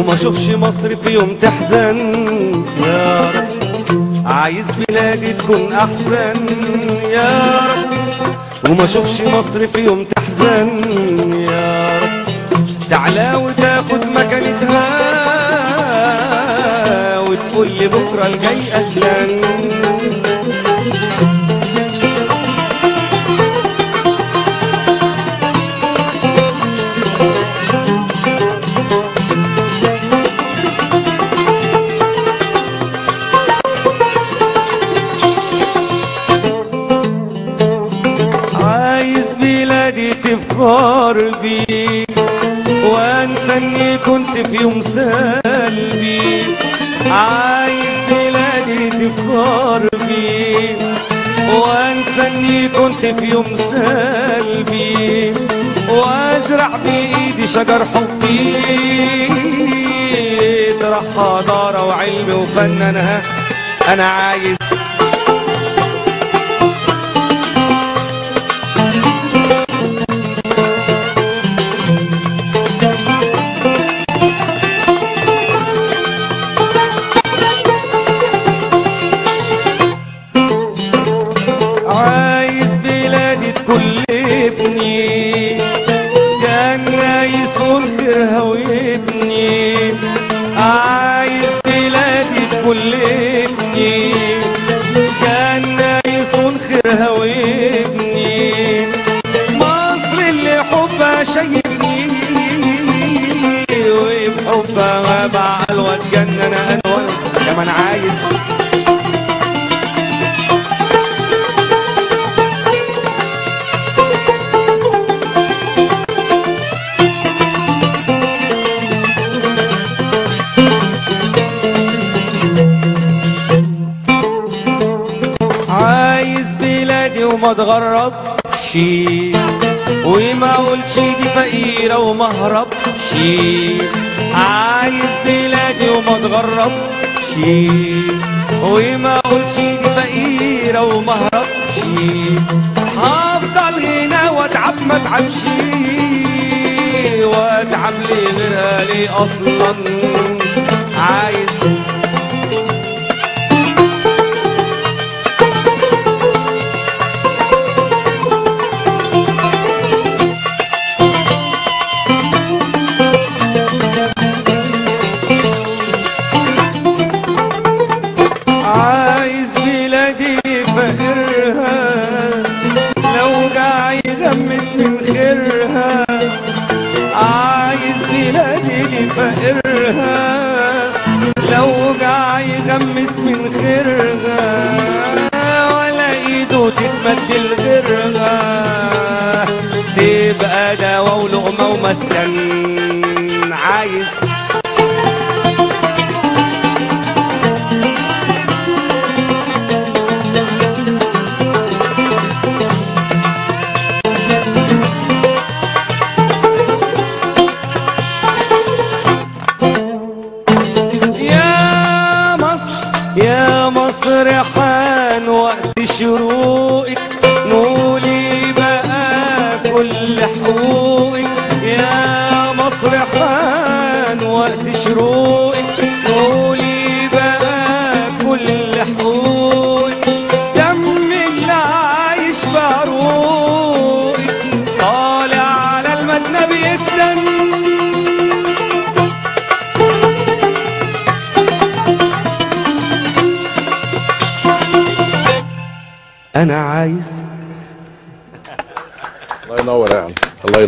وما اشوفش مصر في يوم تحزن يا رب عايز بلادي تكون احسن يا رب وما اشوفش مصر في يوم تحزن يا رب تعالى وتاخد مكانتها وتقول لي بكره الجاي اهلا عايز بلادي تفخر بي وانسى اني كنت في يوم سلبي عايز بلادي تفخر بي وانسى اني كنت في يوم سلبي وازرع بايدي شجر حبي طرح حضاره وعلم وفن انا انا عايز عايز بلادي تكون ابني جنة يسون خيرها وابني عايز بلادي تكون ابني جنة يسون خيرها وابني مصر اللي حبها شايفني وبحبها بعقل واتجنن انا وانا كمان عايز عايز بلادي وما اتغربش وما اقولش دي فقيره وما اهربش عايز بلادي وما اتغربش وما اقولش دي فقيره وما اهربش هفضل هنا واتعب ما اتعبش واتعب لي غيرها ليه اصلا عايز عايز بلادي فقرها لو جاي يغمس من خيرها عايز بلادي فقرها لو جاي يغمس من خيرها ولا ايده تتمد لغيرها تبقى دوا ولقمه ومسكن عايز يا مصر يا مصر حان وقت شروقك نولي بقى كل حقوقك يا مصر حان وقت شروقك نولي بقى كل حقوقك دم اللي عايش بعروقك طالع على المدنى بيدن انا عايز الله ينور يا عم الله ينور